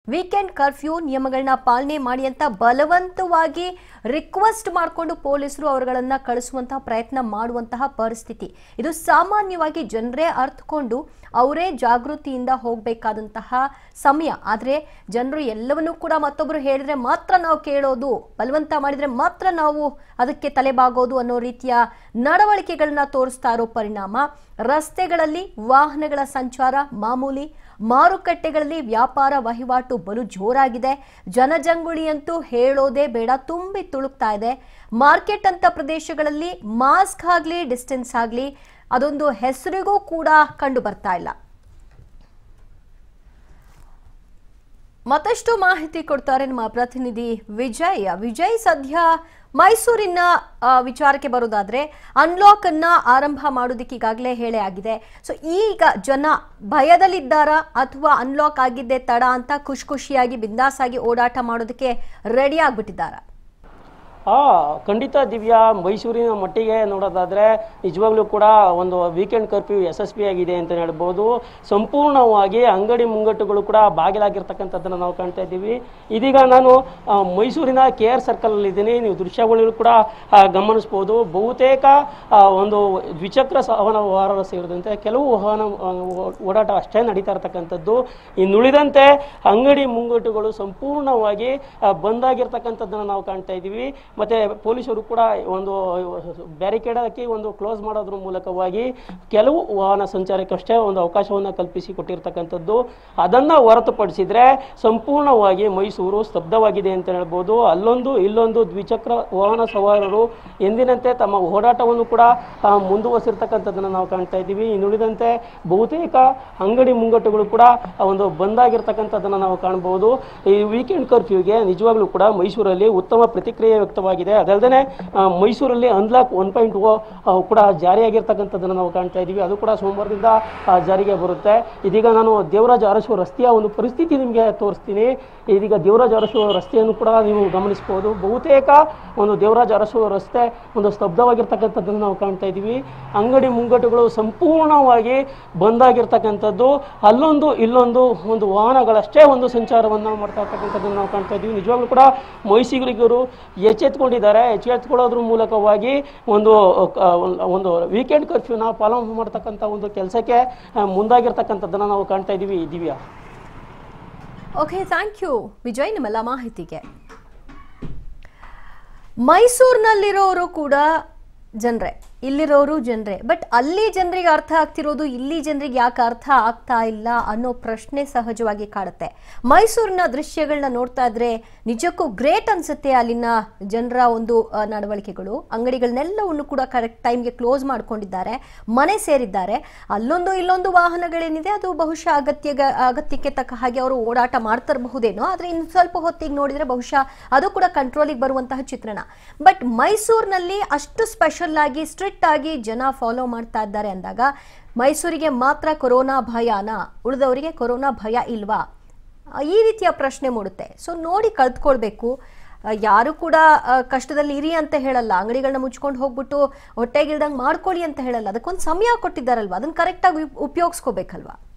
weekend curfew ನಿಯಮಗಳನ್ನ ಪಾಲನೆ ಮಾಡಿ ಅಂತ ಬಲವಂತವಾಗಿ ರಿಕ್ವೆಸ್ಟ್ ಮಾಡಿಕೊಂಡು ಪೊಲೀಸರು ಅವರುಗಳನ್ನ ಕಳಿಸುವಂತಹ ಪ್ರಯತ್ನ ಮಾಡುವಂತಹ ಪರಿಸ್ಥಿತಿ ಇದು ಸಾಮಾನ್ಯವಾಗಿ ಜನರೇ ಅರ್ಥಕೊಂಡು ಅವರೇ ಜಾಗೃತಿಯಿಂದ ಹೋಗಬೇಕಾದಂತಹ ಸಮಯ ಆದರೆ ಜನರು ಎಲ್ಲವನ್ನೂ ಕೂಡ ಮತ್ತೊಬ್ಬರು ಹೇಳಿದ್ರೆ ಮಾತ್ರ ನಾವು ಕೇಳೋದು ಬಲವಂತ ಮಾಡಿದ್ರೆ ಮಾತ್ರ ನಾವು ಅದಕ್ಕೆ ತಲೆಬಾಗೋದು ಅನ್ನೋ ರೀತಿಯ ನಡವಳಿಕೆಗಳನ್ನ ತೋರಿಸ್ತಾ ಇರೋ ಪರಿಣಾಮ ರಸ್ತೆಗಳಲ್ಲಿ ವಾಹನಗಳ ಸಂಚಾರ ಮಾಮೂಲಿ ಮಾರುಕಟ್ಟೆಗಳಲ್ಲಿ ವ್ಯಾಪಾರ ವಹಿವಾಟು ಬಲು ಜೋರಾಗಿದೆ ಜನಜಂಗುಳಿಯಂತೂ ಹೇಳೋದೇ ಬೇಡ ತುಂಬಿ ತುಳುಕ್ತಾ ಇದೆ ಮಾರ್ಕೆಟ್ ಅಂತ ಪ್ರದೇಶಗಳಲ್ಲಿ ಮಾಸ್ಕ್ ಆಗಲಿ ಡಿಸ್ಟೆನ್ಸ್ ಆಗಲಿ ಅದೊಂದು ಹೆಸರಿಗೂ ಕೂಡ ಕಂಡು ಬರ್ತಾ ಇಲ್ಲ ಮತ್ತಷ್ಟು ಮಾಹಿತಿ ಕೊಡ್ತಾರೆ ನಮ್ಮ ಪ್ರತಿನಿಧಿ ವಿಜಯ್ ವಿಜಯ್ ಸದ್ಯ ಮೈಸೂರಿನ ಆ, ವಿಚಾರಕ್ಕೆ ಬರೋದಾದ್ರೆ ಅನ್ಲಾಕ್ ಅನ್ನ ಆರಂಭ ಮಾಡೋದಕ್ಕೆ ಈಗಾಗಲೇ ಹೇಳೇ ಆಗಿದೆ ಸೊ ಈಗ ಜನ ಭಯದಲ್ಲಿದ್ದಾರಾ ಅಥವಾ ಅನ್ಲಾಕ್ ಆಗಿದ್ದೆ ತಡ ಅಂತ ಖುಷಿ ಖುಷಿಯಾಗಿ ಬಿಂದಾಸಾಗಿ ಓಡಾಟ ಮಾಡೋದಕ್ಕೆ ರೆಡಿ ಆಗ್ಬಿಟ್ಟಿದ್ದಾರಾ ಆ ಖಂಡಿತ ದಿವ್ಯಾ ಮೈಸೂರಿನ ಮಟ್ಟಿಗೆ ನೋಡೋದಾದರೆ ನಿಜವಾಗ್ಲೂ ಕೂಡ ಒಂದು ವೀಕೆಂಡ್ ಕರ್ಫ್ಯೂ ಯಶಸ್ವಿಯಾಗಿದೆ ಅಂತ ಹೇಳ್ಬೋದು ಸಂಪೂರ್ಣವಾಗಿ ಅಂಗಡಿ ಮುಂಗಟ್ಟುಗಳು ಕೂಡ ಬಾಗಿಲಾಗಿರ್ತಕ್ಕಂಥದ್ದನ್ನು ನಾವು ಕಾಣ್ತಾ ಇದ್ದೀವಿ ಇದೀಗ ನಾನು ಆ, ಮೈಸೂರಿನ ಕೆ ಆರ್ ಸರ್ಕಲಲ್ಲಿ ಇದ್ದೀನಿ ನೀವು ದೃಶ್ಯಗಳು ಕೂಡ ಆ, ಗಮನಿಸ್ಬೋದು ಬಹುತೇಕ ಆ, ಒಂದು ದ್ವಿಚಕ್ರ ವಾಹನ ವಾಹನ ಸೇರಿದಂತೆ ಕೆಲವು ವಾಹನ ಆ, ಓಡಾಟ ಅಷ್ಟೇ ನಡೀತಾ ಇರ್ತಕ್ಕಂಥದ್ದು ಇನ್ನುಳಿದಂತೆ ಅಂಗಡಿ ಮುಂಗಟ್ಟುಗಳು ಸಂಪೂರ್ಣವಾಗಿ ಆ, ಬಂದಾಗಿರ್ತಕ್ಕಂಥದ್ದನ್ನು ನಾವು ಕಾಣ್ತಾ ಇದ್ದೀವಿ ಮತ್ತೆ ಪೊಲೀಸರು ಕೂಡ ಒಂದು ಬ್ಯಾರಿಕೇಡ್ ಹಾಕಿ ಒಂದು ಕ್ಲೋಸ್ ಮಾಡೋದ್ರ ಮೂಲಕವಾಗಿ ಕೆಲವು ವಾಹನ ಸಂಚಾರಕ್ಕಷ್ಟೇ ಒಂದು ಅವಕಾಶವನ್ನು ಕಲ್ಪಿಸಿ ಕೊಟ್ಟಿರ್ತಕ್ಕಂಥದ್ದು ಅದನ್ನು ಹೊರತುಪಡಿಸಿದ್ರೆ ಸಂಪೂರ್ಣವಾಗಿ ಮೈಸೂರು ಸ್ತಬ್ಧವಾಗಿದೆ ಅಂತ ಹೇಳ್ಬೋದು ಅಲ್ಲೊಂದು ಇಲ್ಲೊಂದು ದ್ವಿಚಕ್ರ ವಾಹನ ಸವಾರರು ಎಂದಿನಂತೆ ತಮ್ಮ ಓಡಾಟವನ್ನು ಕೂಡ ಆ, ಮುಂದುವರಿಸಿರ್ತಕ್ಕಂಥದ್ದನ್ನು ನಾವು ಕಾಣ್ತಾ ಇದ್ದೀವಿ ಇನ್ನುಳಿದಂತೆ ಬಹುತೇಕ ಅಂಗಡಿ ಮುಂಗಟ್ಟುಗಳು ಕೂಡ ಆ, ಒಂದು ಬಂದಾಗಿರ್ತಕ್ಕಂಥದ್ದನ್ನು ನಾವು ಕಾಣಬಹುದು ಈ ವೀಕೆಂಡ್ ಕರ್ಫ್ಯೂಗೆ ನಿಜವಾಗ್ಲೂ ಕೂಡ ಮೈಸೂರಲ್ಲಿ ಉತ್ತಮ ಪ್ರತಿಕ್ರಿಯೆ ವ್ಯಕ್ತವಾಗಿದೆ ಅದಲ್ಲದೆ ಮೈಸೂರಲ್ಲಿ ಅನ್ಲಾಕ್ ಒನ್ ಪಾಯಿಂಟ್ ಓ ಕೂಡ ಜಾರಿಯಾಗಿರ್ತಕ್ಕಂಥದ್ದನ್ನು ನಾವು ಕಾಣ್ತಾ ಇದ್ದೀವಿ ಅದು ಕೂಡ ಸೋಮವಾರದಿಂದ ಆ, ಜಾರಿಗೆ ಬರುತ್ತೆ ಇದೀಗ ನಾನು ದೇವರಾಜ ಅರಸು ರಸ್ತೆಯ ಒಂದು ಪರಿಸ್ಥಿತಿ ನಿಮಗೆ ತೋರಿಸ್ತೀನಿ ಇದೀಗ ದೇವರಾಜ ಅರಸು ರಸ್ತೆಯನ್ನು ಕೂಡ ನೀವು ಗಮನಿಸ್ಬೋದು ಬಹುತೇಕ ಒಂದು ದೇವರಾಜ ಅರಸು ರಸ್ತೆ ಒಂದು ಸ್ತಬ್ಧವಾಗಿರ್ತಕ್ಕಂಥದ್ದನ್ನು ನಾವು ಕಾಣ್ತಾ ಇದ್ದೀವಿ ಅಂಗಡಿ ಮುಂಗಟ್ಟುಗಳು ಸಂಪೂರ್ಣವಾಗಿ ಬಂದಾಗಿರ್ತಕ್ಕಂಥದ್ದು ಅಲ್ಲೊಂದು ಇಲ್ಲೊಂದು ಒಂದು ವಾಹನಗಳಷ್ಟೇ ಒಂದು ಸಂಚಾರವನ್ನು ಮಾಡ್ತಾ ಇರ್ತಕ್ಕಂಥದ್ದನ್ನು ನಾವು ಕಾಣ್ತಾ ಇದ್ದೀವಿ ನಿಜವಾಗ್ಲೂ ಕೂಡ ಮೈಸೂರಿಗರು ಎಚ್ಚೆತ್ಕೊಂಡಿದ್ದಾರೆ ಎಚ್ಚೆತ್ಕೊಳ್ಳೋದ್ರ ಮೂಲಕವಾಗಿ ಒಂದು ಆ, ಒಂದು ವೀಕೆಂಡ್ ಕರ್ಫ್ಯೂನ ಪಾಲನೆ ಮಾಡ್ತಕ್ಕಂಥ ಒಂದು ಕೆಲಸಕ್ಕೆ ಮುಂದಾಗಿರ್ತಕ್ಕಂಥದ್ದನ್ನು ನಾವು ಕಾಣ್ತಾ ಇದ್ದೀವಿ Divya okay thank you Vijay ನಿಮ್ಮೆಲ್ಲ ಮಾಹಿತಿಗೆ ಮೈಸೂರಿನಲ್ಲಿರೋರು ಕೂಡ ಜನರೇ ಇಲ್ಲಿರೋರು ಜನರೇ ಬಟ್ ಅಲ್ಲಿ ಜನರಿಗೆ ಅರ್ಥ ಆಗ್ತಿರೋದು ಇಲ್ಲಿ ಜನರಿಗೆ ಯಾಕೆ ಅರ್ಥ ಆಗ್ತಾ ಇಲ್ಲ ಅನ್ನೋ ಪ್ರಶ್ನೆ ಸಹಜವಾಗಿ ಕಾಡುತ್ತೆ ಮೈಸೂರಿನ ದೃಶ್ಯಗಳನ್ನ ನೋಡ್ತಾ ಇದ್ರೆ ನಿಜಕ್ಕೂ ಗ್ರೇಟ್ ಅನ್ಸುತ್ತೆ ಅಲ್ಲಿನ ಜನರ ಒಂದು ಆ, ನಡವಳಿಕೆಗಳು ಅಂಗಡಿಗಳನ್ನೆಲ್ಲವನ್ನು ಕೂಡ ಕರೆಕ್ಟ್ ಟೈಮ್ಗೆ ಕ್ಲೋಸ್ ಮಾಡ್ಕೊಂಡಿದ್ದಾರೆ ಮನೆ ಸೇರಿದ್ದಾರೆ ಅಲ್ಲೊಂದು ಇಲ್ಲೊಂದು ವಾಹನಗಳೇನಿದೆ ಅದು ಬಹುಶಃ ಅಗತ್ಯ ಅಗತ್ಯಕ್ಕೆ ತಕ್ಕ ಹಾಗೆ ಅವರು ಓಡಾಟ ಮಾಡ್ತಿರಬಹುದೇನೋ ಆದರೆ ಇನ್ನು ಸ್ವಲ್ಪ ಹೊತ್ತಿಗೆ ನೋಡಿದ್ರೆ ಬಹುಶಃ ಅದು ಕೂಡ ಕಂಟ್ರೋಲಿಗೆ ಬರುವಂತಹ ಚಿತ್ರಣ ಬಟ್ ಮೈಸೂರಿನಲ್ಲಿ ಅಷ್ಟು ಸ್ಪೆಷಲ್ ಆಗಿ ಸ್ಟ್ರಿಕ್ಟ್ ಆಗಿ ಜನ ಫಾಲೋ ಮಾಡ್ತಾ ಇದ್ದಾರೆ ಅಂದಾಗ ಮೈಸೂರಿಗೆ ಮಾತ್ರ ಕೊರೋನಾ ಭಯನ ಉಳಿದವರಿಗೆ ಕೊರೋನಾ ಭಯ ಇಲ್ವಾ ಆ, ಈ ರೀತಿಯ ಪ್ರಶ್ನೆ ಮೂಡುತ್ತೆ ಸೊ ನೋಡಿ ಕಳ್ತ್ಕೊಳ್ಬೇಕು ಆ, ಯಾರು ಕೂಡ ಆ, ಕಷ್ಟದಲ್ಲಿ ಇರಿ ಅಂತ ಹೇಳಲ್ಲ ಅಂಗಡಿಗಳನ್ನ ಮುಚ್ಕೊಂಡು ಹೋಗ್ಬಿಟ್ಟು ಹೊಟ್ಟೆಗಿಲ್ದಂಗೆ ಮಾಡ್ಕೊಳ್ಳಿ ಅಂತ ಹೇಳಲ್ಲ ಅದಕ್ಕೊಂದು ಸಮಯ ಕೊಟ್ಟಿದ್ದಾರಲ್ವಾ ಅದನ್ನ ಕರೆಕ್ಟಾಗಿ ಉಪಯೋಗಿಸ್ಕೋಬೇಕಲ್ವಾ